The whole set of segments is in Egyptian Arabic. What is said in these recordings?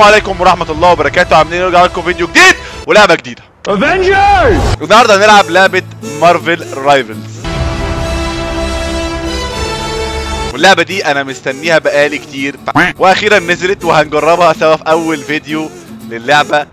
عليكم ورحمه الله وبركاته عاملين إيه؟ نرجع لكم فيديو جديد ولعبه جديده افنجرز النهارده هنلعب لعبه مارفل رايفلز واللعبه دي انا مستنيها بقالي كتير واخيرا نزلت وهنجربها سوا في اول فيديو للعبه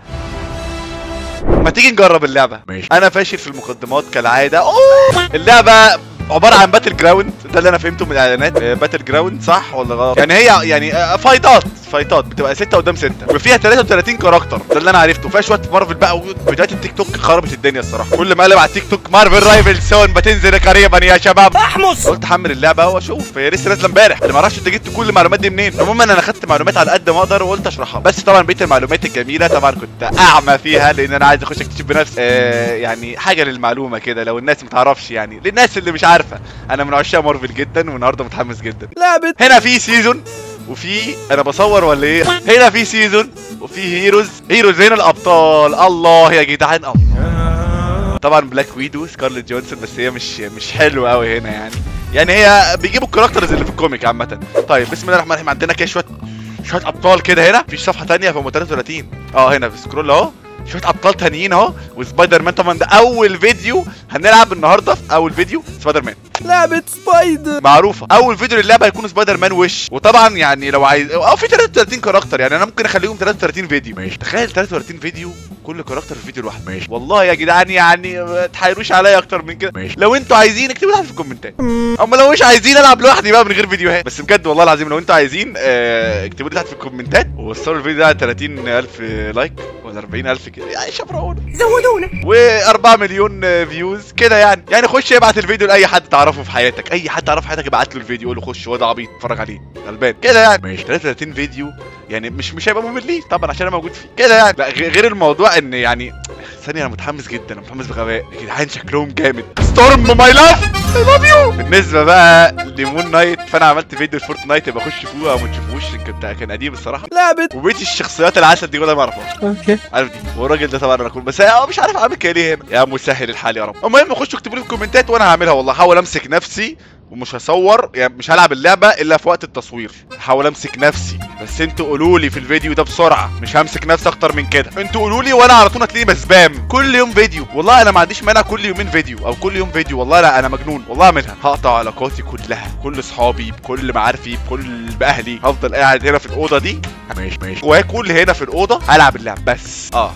ما تيجي نجرب اللعبه ماشي. انا فاشل في المقدمات كالعاده أوه. اللعبه عباره عن باتل جراوند ده اللي انا فهمته من الاعلانات باتل جراوند صح ولا غلط يعني هي يعني آه، فايتات فايتات بتبقى 6 قدام 6 وفيها 33 كاركتر ده اللي انا عرفته فيها شويه مارفل بقى وفيديوهات التيك توك خربت الدنيا الصراحه كل ما اقلب على التيك توك مارفل رايفل سون بتنزل قريبا يا شباب احمص قلت احمل اللعبه واشوف هي لسه نازله امبارح انا ما اعرفش انت جبت كل المعلومات دي منين عموما انا خدت معلومات على قد ما اقدر وقلت اشرحها بس طبعا بقيه المعلومات الجميله طبعا كنت اعمى فيها لان انا عايز اخش اكتشف بنفسي آه يعني حاجه للمعلومه كده لو الناس ما تعرفش يعني للناس اللي مش عارفه انا من عشاق مارفل جدا والنهارده متحمس جدا لعبة هنا في سيزون وفي انا بصور ولا ايه هنا في سيزون وفي هيروز هيروز هنا الابطال الله يا جدعان الله طبعا بلاك ويدو سكارلت جونسون بس هي مش مش حلوه قوي هنا يعني يعني هي بيجيبوا الكاركترز اللي في الكوميك عامه طيب بسم الله الرحمن الرحيم عندنا كده شويه شويه ابطال كده هنا في صفحه تانية فهم 33 اه هنا في سكرول اهو شويه ابطال تانيين اهو وسبايدر مان طبعا ده اول فيديو هنلعب النهارده في اول فيديو سبايدر مان لعبة سبايدر معروفه اول فيديو للعبه هيكون سبايدر مان وش وطبعا يعني لو عايز اه في 33 كاركتر يعني انا ممكن اخليهم 33 فيديو ماشي. تخيل 33 فيديو كل كاركتر في فيديو لوحده ماشي والله يا جدعان يعني ما تحايروش عليا اكتر من كده ماشي. لو انتوا عايزين اكتبوا تحت في الكومنتات اما لو مش عايزين العب لوحدي بقى من غير فيديوهات بس بجد والله العظيم لو انتوا عايزين اه اكتبوا لي تحت في الكومنتات ووصلوا الفيديو ده على 30000 لايك ولا 40000 كده يعني شبرقونا زودونا و4 مليون فيوز كده يعني يعني خش ابعت الفيديو لاي حد تعرفه في حياتك اي حد تعرفه في حياتك ابعت له الفيديو قول له خش هو ده عبيط اتفرج عليه غلبان كده يعني ماشي. 33 فيديو يعني مش مش هيبقى مملين طبعا عشان انا موجود فيه كده يعني لا غ- غير الموضوع ان يعني ثانية انا متحمس جدا انا متحمس بغباء يا جدعان شكلهم جامد ستورم ماي لاف اي لاف يو بالنسبة بقى لمون نايت فانا عملت فيديو لفورتنايت يبقى خش فوق او ما تشوفوش كنت كان قديم الصراحة لعبة وبقيت الشخصيات العسل دي ولا ما اعرفهاش اوكي عارف دي والراجل ده طبعا انا اكون بس انا مش عارف اعمل كده ليه هنا يا مسهل الحال يا رب المهم خشوا اكتبوا لي في الكومنتات وانا هعملها والله هحاول امسك نفسي ومش هصور يعني مش هلعب اللعبه الا في وقت التصوير هحاول امسك نفسي بس انتوا قولوا لي في الفيديو ده بسرعه مش همسك نفسي اكتر من كده انتوا قولوا لي وانا على طول هتلاقيني بسبام كل يوم فيديو والله انا ما عنديش مانع كل يومين فيديو او كل يوم فيديو والله لا انا مجنون والله اعملها هقطع علاقاتي كلها كل اصحابي بكل معارفي بكل باهلي هفضل قاعد هنا في الاوضه دي ماشي ماشي واكل هنا في الاوضه العب اللعب بس اه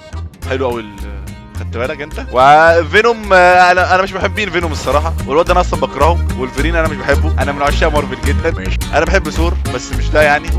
حلو قوي خدت بالك انت وفينوم آه، انا انا مش محبين فينوم الصراحه والواد ده انا اصلا بكرهه والفرين انا مش بحبه انا من عشاق مارفل جدا ماشي انا بحب ثور بس مش ده يعني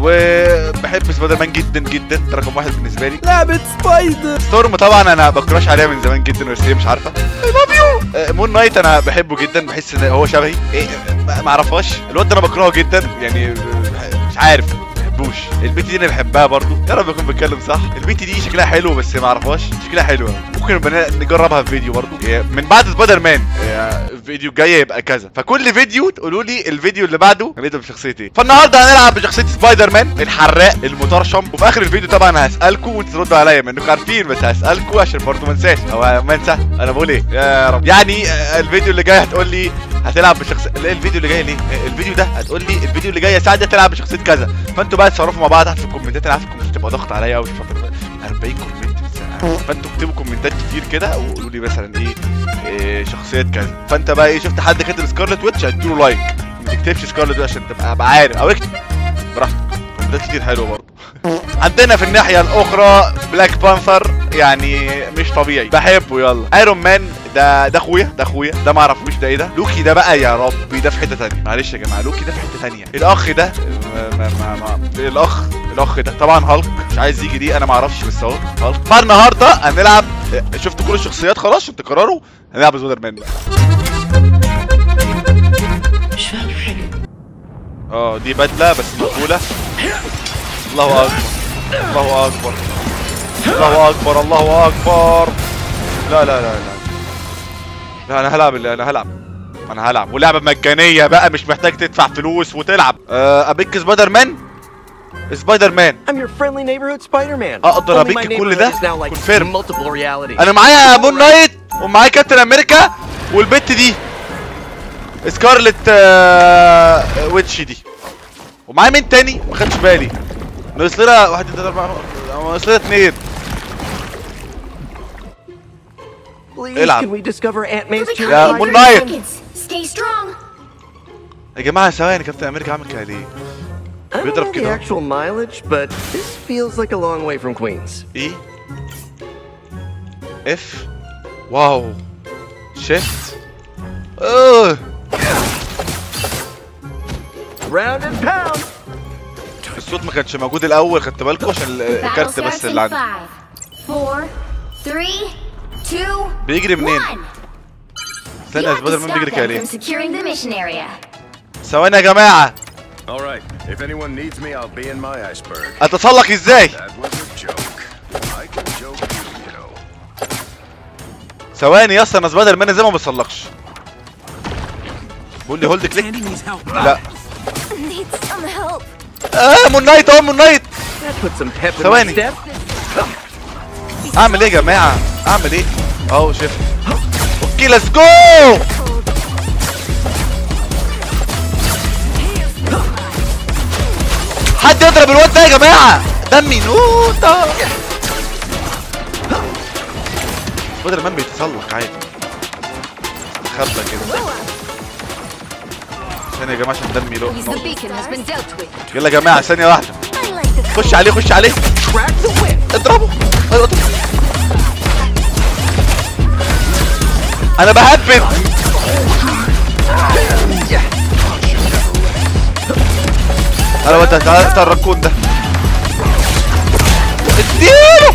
وبحب سبايدر مان جدا جدا ده رقم واحد بالنسبه لي لعبة سبايدر ستورم طبعا انا بكراش عليها من زمان جدا بس هي مش عارفه اي لاف يو مون نايت انا بحبه جدا بحس ان هو شبهي إيه ما ما اعرفهاش الواد ده انا بكرهه جدا يعني آه، مش عارف ما بحبوش البت دي انا بحبها برضو يا رب اكون بتكلم صح البت دي شكلها حلو بس ما اعرفهاش شكلها حلو ممكن نبقى نجربها في فيديو برضو إيه، من بعد سبايدر مان إيه، الفيديو الجاي يبقى كذا فكل فيديو تقولوا لي الفيديو اللي بعده هنبدا بشخصيه ايه فالنهارده هنلعب بشخصيه سبايدر مان الحراق المطرشم وفي اخر الفيديو طبعا هسالكم وانتوا تردوا عليا منكم عارفين بس هسالكم عشان برضو ما انساش او ما انسى انا بقول ايه يا رب يعني آه، الفيديو اللي جاي هتقول لي هتلعب بشخص لا الفيديو اللي جاي ليه آه، الفيديو ده هتقول لي الفيديو اللي جاي يا سعد هتلعب بشخصيه كذا فانتوا بقى تصرفوا مع بعض تحت في الكومنتات انا عارف الكومنتات تبقى ضغط عليا قوي الفتره دي 40 كومنت بس- فانتوا اكتبوا كومنتات كتير كده وقولوا لي مثلا ايه, إيه شخصيه كذا فانت بقى ايه شفت حد كاتب سكارلت ويتش هتديله لايك ما تكتبش سكارلت ويتش عشان تبقى أبقى عارف او اكتب براحتك كومنتات كتير حلوه برضه عندنا في الناحيه الاخرى بلاك بانثر يعني مش طبيعي بحبه يلا ايرون مان ده ده اخويا ده اخويا ده ما اعرفوش ده ايه ده لوكي ده بقى يا ربي ده في حته تانية معلش يا جماعه لوكي ده في حته تانية الاخ ده ما ما ما ما الاخ الاخ ده طبعا هالك مش عايز يجي دي انا ما اعرفش بس اهو هالك فالنهارده هنلعب شفت كل الشخصيات خلاص عشان تكرروا هنلعب سبايدر مان بقى مش فاهم حاجة اه دي بدله بس مقفوله الله اكبر الله اكبر الله اكبر الله اكبر لا لا لا لا لا انا هلعب اللي انا هلعب انا هلعب ولعبه مجانيه بقى مش محتاج تدفع فلوس وتلعب آه، ابيك سبايدر مان سبايدر مان I'm your friendly neighborhood Spider-Man. أقدر Only أبيك my كل neighborhood ده؟ is now like Confirm. multiple realities. انا معايا مون نايت ومعايا كابتن امريكا والبت دي سكارلت آه، ويتش دي ومعايا مين تاني ما خدش بالي ناقص لنا واحد اتنين اربعة ناقص لنا اتنين Please, العب. can we discover Aunt May's يا cheerleader? مون نايت Seconds. Stay strong. يا جماعة ثواني كابتن امريكا عامل كده ليه؟ I don't بيضرب know the كده. actual mileage, but this feels like a long way from Queens. ايه اف واو شيفت اوه Round and pound. الصوت ما كانش موجود الاول خدت بالكم عشان Battle الكارت starts بس in اللي عندي five, four, three, two, بيجري منين؟ one. استنى You يا have to سبايدر مان stop بيجري كده them ليه؟ from securing the mission area. ثواني يا جماعة All right. If anyone needs me, I'll be in my iceberg. اتسلق ازاي؟ That was a joke. I can joke too, you know. ثواني يا اسطى انا سبايدر مان ازاي ما بتسلقش؟ بقول لي هولد كليك لا Need some help. اه مون نايت اهو مون نايت That put some pep in my ثواني. step. اعمل ايه يا جماعة؟ اعمل ايه؟ اهو شفت اوكي ليتس جو حد يضرب الواد ده يا جماعة دمي نوتة سبايدر مان بيتسلق عادي خبة كده ثانية يا جماعة عشان دمي لو The beacon has been dealt with. يلا يا جماعة ثانية واحدة I like the خش عليه خش عليه Crack the whip. اضربه أيوة، اضربه. انا بهبد انا وانت تعال تعال الركون ده اديله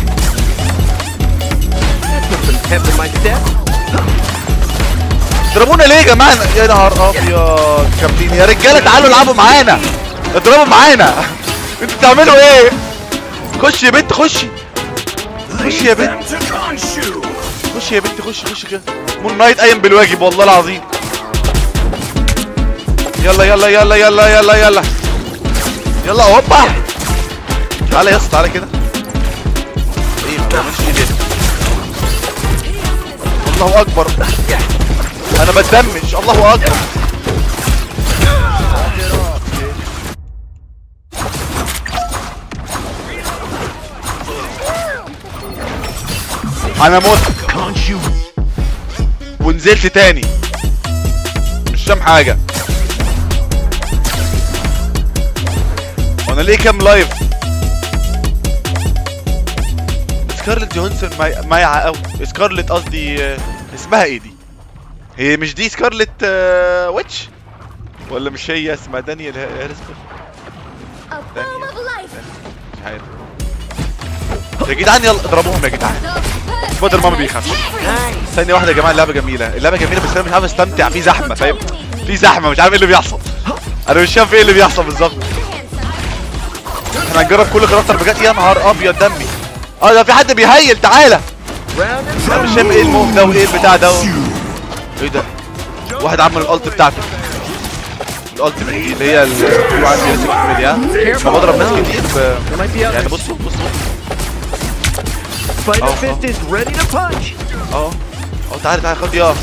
Put some pep in my step. اضربونا ليه يا جماعه يا نهار ابيض كابتن يا رجاله تعالوا العبوا معانا اضربوا معانا انتوا بتعملوا ايه خش يا بنت خشي خشي يا بنت خشي يا بنت خشي خشي كده مون نايت قايم بالواجب والله العظيم يلا يلا يلا يلا يلا يلا يلا هوبا تعالى يا اسطى تعالى كده ايه ما بعملش ايه ليه الله اكبر انا بتدمج الله اكبر انا مت ونزلت تاني مش فاهم حاجه وانا ليه كام لايف سكارلت جوهانسون ماي- مايعه قوي سكارلت قصدي آه، اسمها ايه دي هي مش دي سكارلت آه، ويتش ولا مش هي اسمها دانيال هيرسبل A bomb of life. مش عارف يا جدعان يلا اضربوهم يا جدعان سبايدر مان ما بيخافش ثانية واحدة يا جماعة اللعبة جميلة اللعبة جميلة بس انا مش عارف استمتع في زحمة فاهم في زحمة مش عارف ايه اللي بيحصل انا مش شايف ايه اللي بيحصل بالظبط احنا هنجرب كل كاركتر بجد يا نهار ابيض دمي اه ده في حد بيهيل تعالى Round and انا مش pound. فاهم ايه الموف ده وايه البتاع ده و... ايه ده واحد عمل الالت بتاعته الالت دي اللي هي ال- اللي عندي لسه بعمل ها لما بضرب ناس كتير ب... There might be يعني others. بصوا بصوا Spider Oh, Fist is ready to punch. اهو اهو تعالى تعالى خد يا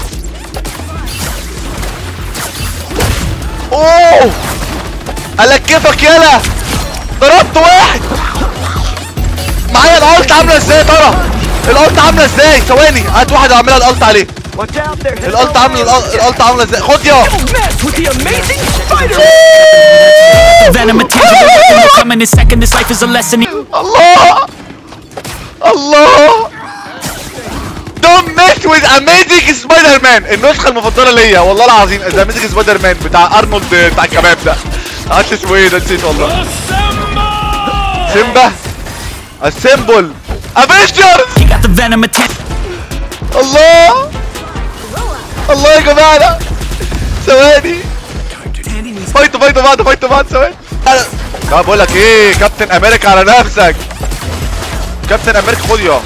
اوه الكفك يلا ضربت واحد معايا الالت عامله ازاي يا ترى الالت عامله ازاي ثواني هات واحد اعملها الالت عليه Watch out there. الالت عامله الأل- الالت عامله ازاي خد يا Mess with the amazing spider. Venom and tangible weapon will come in a second. This life is a lesson. الله الله Don't mess with Amazing Spider-Man النسخة المفضلة ليا والله العظيم ذا Amazing Spider-Man بتاع ارنولد بتاع الكباب ده عارف اسمه ايه ده نسيت والله سيمبا السيمبل افنجرز You got the venom attack. الله الله يا جماعة لا ثواني فايتوا فايتوا بعض فايتوا بعض ثواني أنا- لا بقول لك ايه كابتن امريكا على نفسك كابتن امريكا خد يا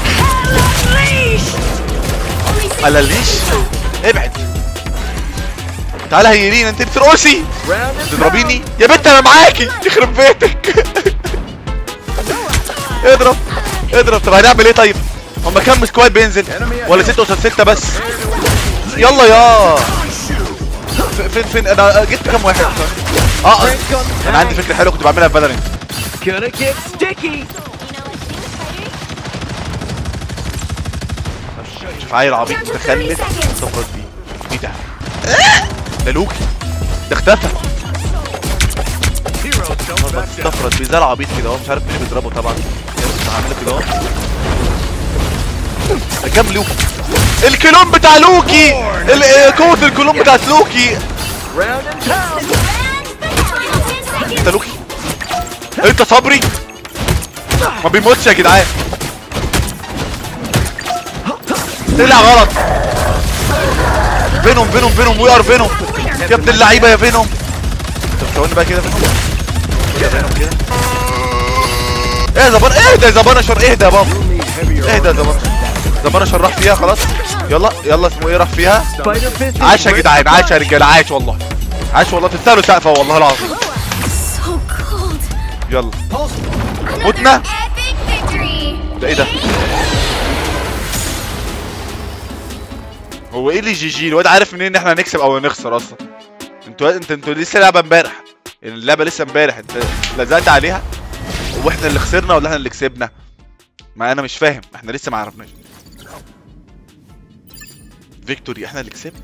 على الليش ابعد تعالى هيرين انت بترقصي Round and تضربيني يا بنت انا معاكي يخرب بيتك اضرب اضرب طب هنعمل ايه طيب هما كام سكواد بينزل ولا 6 قصاد 6 بس يلا يا ف- فين فين انا جبت كام واحد اه انا عندي فكره حلوه كنت بعملها في فالورنت gonna get sticky. You know what to do, Spider? شوف عيل عبيط Down to 30 متخلف seconds. صفرت بيه ايه ده؟ ده لوكي ده اختفى Heroes don't back down. استفرد بيه زي العبيط كده اهو مش عارف مين اللي بيضربه طبعا بس عامله كده اهو ده كام لوكي الكلون بتاع لوكي ال- آه، قوة الكلون بتاعت لوكي Round and pound. And the final 10 seconds. انت لوكي انت صبري ما بيموتش يا جدعان طلع غلط فينوم فينوم فينوم وي ار فينوم يا ابن اللعيبه يا فينوم طب ثواني بقى كده فينوم كده فينوم كده ايه يا زبان اهدى يا زبانشر اهدى يا بابا اهدى يا زبانشر زبانشر راح فيها خلاص يلا يلا اسمه ايه راح فيها Spider Fist is عاش يا ready جدعان to عاش يا رجاله عاش والله عاش والله تستاهلوا سقفه والله العظيم So cold. يلا Another متنا epic victory. ده ايه ده هو ايه اللي جي جي الواد عارف منين ان احنا هنكسب او هنخسر اصلا انتوا انت انتوا لسه لعبه امبارح يعني اللعبه لسه امبارح انت لزقت عليها واحنا اللي خسرنا ولا احنا اللي كسبنا ما انا مش فاهم احنا لسه ما عرفناش فيكتوري احنا اللي كسبنا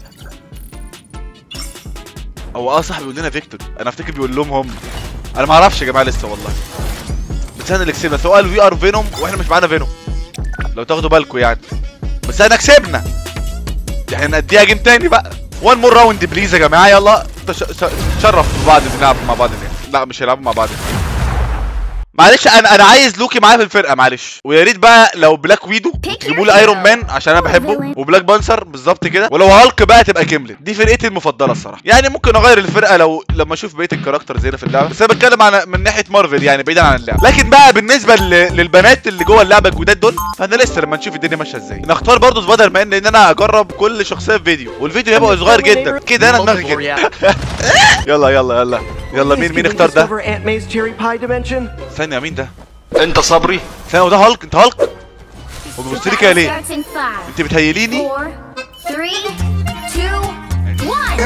هو اه صح بيقول لنا فيكتوري انا افتكر بيقول لهم هم انا ما اعرفش يا جماعه لسه والله بس احنا اللي كسبنا سواء الفي ار فينوم واحنا مش معانا فينوم لو تاخدوا بالكم يعني بس احنا كسبنا يعني نأديها جيم تاني بقى وان مور راوند بليز يا جماعه يلا تش... ش- شرف بعض نلعب مع بعض يعني. لا مش هيلعبوا مع بعض معلش انا انا عايز لوكي معايا في الفرقه معلش ويا ريت بقى لو بلاك ويدو تجيبوا لي ايرون مان عشان انا بحبه وبلاك بانسر بالظبط كده ولو هالك بقى تبقى كيملت دي فرقتي المفضله الصراحه يعني ممكن اغير الفرقه لو لما اشوف بقيه الكاركتر زي في اللعبه بس انا بتكلم عن من ناحيه مارفل يعني بعيدا عن اللعبه لكن بقى بالنسبه ل... للبنات اللي جوه اللعبه الجداد دول فاحنا لسه لما نشوف الدنيا ماشيه ازاي نختار برضو سبايدر مان لان انا اجرب كل شخصيه في فيديو والفيديو هيبقى صغير جدا كده انا دماغي كده يلا يلا يلا يلا مين مين اختار ده Discover Aunt May's cherry pie dimension. ثانيه مين ده انت صبري ثانيه وده هالك انت هالك وبتبص لي كده ليه Starts in five, انت بتهيليني four, three, two, one.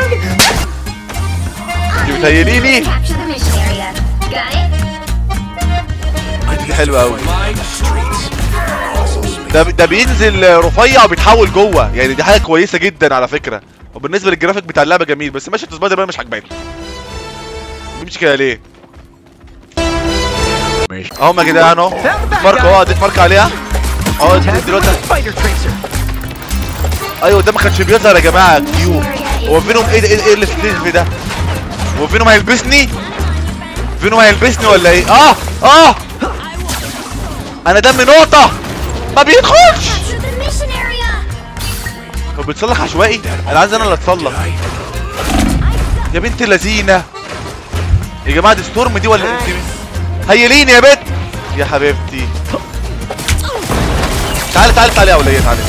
انت بتهيليني Capture the mission area. Got it? دي حلوه قوي ده ده بينزل رفيع وبيتحول جوه يعني دي حاجه كويسه جدا على فكره وبالنسبه للجرافيك بتاع اللعبه جميل بس ماشي سبايدر مان مش عجباني بيمشي كده ليه اهو يا جدعان اهو ماركه اهو اديت ماركه عليها اهو دلوقتي Spider Tracer. ايوه ده ما كانش بيظهر يا جماعه كيو هو فينوم ايه ده- ايه ايه اللي في ده هو فينوم هيلبسني فينوم هيلبسني ولا ايه اه اه انا دمي نقطه ما بيدخلش Capture the mission area. هو بيتصلح عشوائي انا عايز انا اللي اتصلح يا بنت اللذينه يا جماعه دي ستورم دي ولا انت هيليني يا بنت يا حبيبتي تعالي تعالي تعالي يا وليه تعالي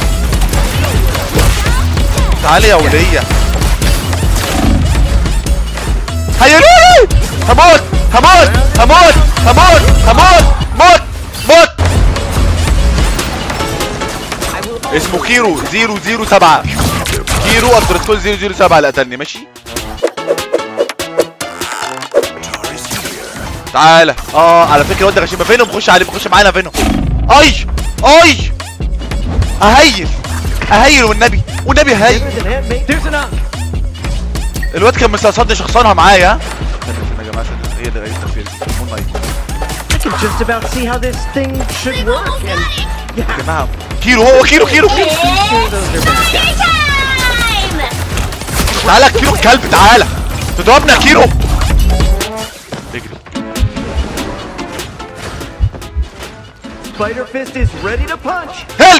تعالي يا وليه هيليني هموت هموت هموت هموت هموت موت موت اسمه كيرو 007 كيرو اندرسكول 007 اللي قتلني ماشي تعالى اه على فكره وانت غشيمه فينهم خش عليه خش معانا فينهم اي اي اهيل اهيل والنبي والنبي هيل There's an Aunt May. There's an Aunt. الواد كان مستقصدني شخصانها معايا ها استنى يا جماعه استنى. هي اللي غيرت فين مون نايت I can just about see how this thing should work. And يا جماعه كيرو هو كيرو كيرو كيرو sure those are better. Time! تعالى كيرو الكلب تعالى تضربنا يا كيرو اجري Spider Fist is ready to punch. هيلب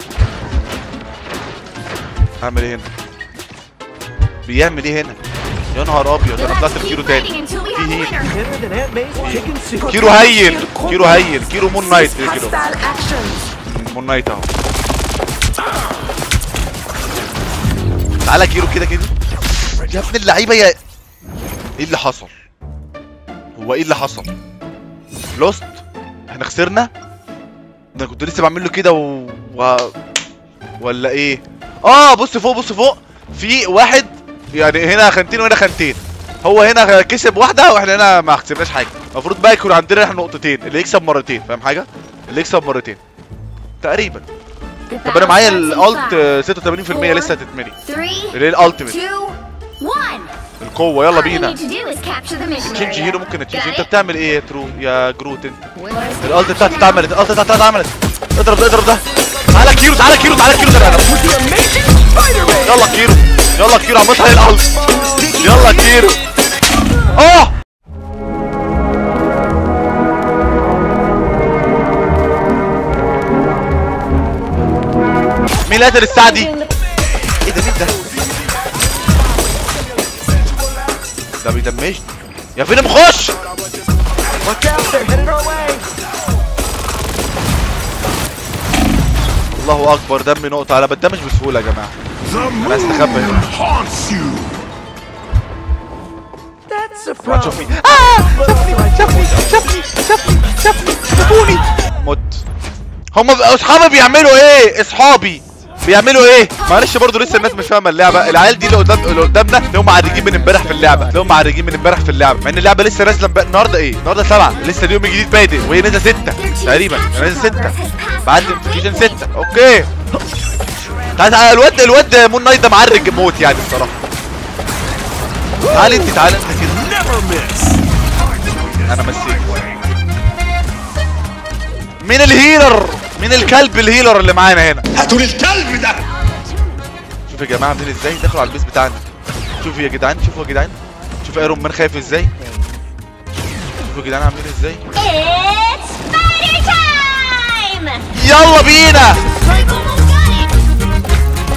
اعمل ايه هنا بيعمل ايه هنا يا نهار ابيض انا طلعت في كيرو تاني Fighting until we في have a هيل winner. Better than Aunt May's chicken soup. كيرو هيل كيرو هيل كيرو مون نايت كيرو مون نايت اهو تعالى كيرو كده كده يا ابن اللعيبه يا ايه اللي حصل هو ايه اللي حصل لوست احنا خسرنا ده انا كنت لسه بعمل له كده و... و... ولا ايه اه بص فوق بص فوق في واحد يعني هنا خانتين وهنا خانتين هو هنا كسب واحده واحنا هنا ما كسبناش حاجه المفروض بقى يكون عندنا احنا نقطتين اللي يكسب مرتين فاهم حاجه اللي يكسب مرتين تقريبا The طب انا معايا battle starts in الالت five, 86% لسه هتتملي three, اللي هي الالتيميت two, one. القوه يلا All you بينا need to do is capture the mission تشينج area. هيرو ممكن تشينج Got انت it? بتعمل ايه يا ترو يا جروت انت Where's the الالت action بتاعتي now? اتعملت الالت بتاعتي اتعملت اضرب ده اضرب ده تعالى كيرو تعالى كيرو تعالى كيرو تعالى يلا كيرو يلا كيرو عملتها الالت يلا كيرو اه مين اللي قتل الساعة دي؟ ايه ده مين ده؟ ده بيدمجني يا فيلم خش الله اكبر دمي نقطة انا بتدمج بسهولة يا جماعة The انا استخبى هنا haunts you. That's a روح شوف مين آه! شافني شافني شافني شافني شافني شافوني مت هم اصحابي بيعملوا ايه اصحابي بيعملوا ايه معلش برضو لسه الناس مش فاهمه اللعبه العيال دي اللي قدام اللي قدامنا اللي هم معرجين من امبارح في اللعبه اللي هم معرجين من امبارح في اللعبه مع ان اللعبه لسه نازله امب- النهارده ايه النهارده سبعة لسه اليوم الجديد بادئ وهي نازله ستة تقريبا نازله ستة بعد نوتيفيكيشن ستة اوكي تعال تعال الواد الواد مون نايت ده معرج موت يعني الصراحه تعال انت تعال انت كده Never miss. انا مسيت مين الهيلر مين الكلب الهيلر اللي معانا هنا هاتوا لي الكلب ده. شوف يا جماعه عاملين ازاي دخلوا على البيس بتاعنا شوفوا يا جدعان شوفوا يا جدعان شوفوا ايرون مان خايف ازاي شوفوا يا جدعان عاملين ازاي It's spider time! يلا بينا Like almost got it!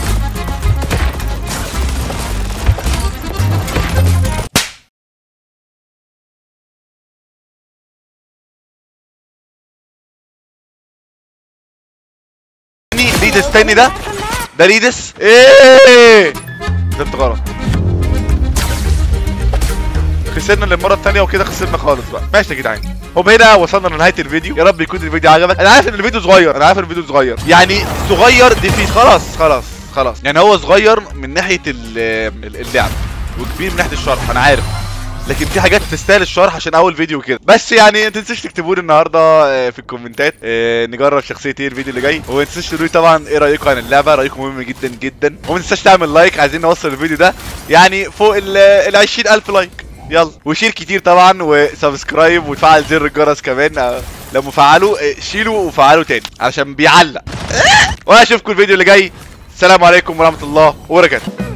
تاني ليدس تاني ده ده ليدس ايه كتبت غلط خسرنا للمره الثانيه وكده خسرنا خالص بقى ماشي يا جدعان هم هنا وصلنا لنهايه الفيديو يا رب يكون الفيديو عجبك انا عارف ان الفيديو صغير انا عارف ان الفيديو صغير يعني صغير دي فيه خلاص خلاص خلاص يعني هو صغير من ناحيه ال- ال- اللعب وكبير من ناحيه الشرح انا عارف لكن في حاجات تستاهل الشرح عشان اول فيديو كده بس يعني ما تنسوش تكتبوا لي النهارده آه، في الكومنتات آه، نجرب شخصيه ايه الفيديو اللي جاي وما تنسوش تقولوا لي طبعا ايه رايكم عن اللعبه رايكم مهم جدا جدا وما تنساش تعمل لايك عايزين نوصل الفيديو ده يعني فوق ال ال 20000 لايك يلا وشير كتير طبعا وسبسكرايب وتفعل زر الجرس كمان آه، لما فعلوا آه، شيلوا وفعلوا تاني عشان بيعلق وانا اشوفكم الفيديو اللي جاي السلام عليكم ورحمه الله وبركاته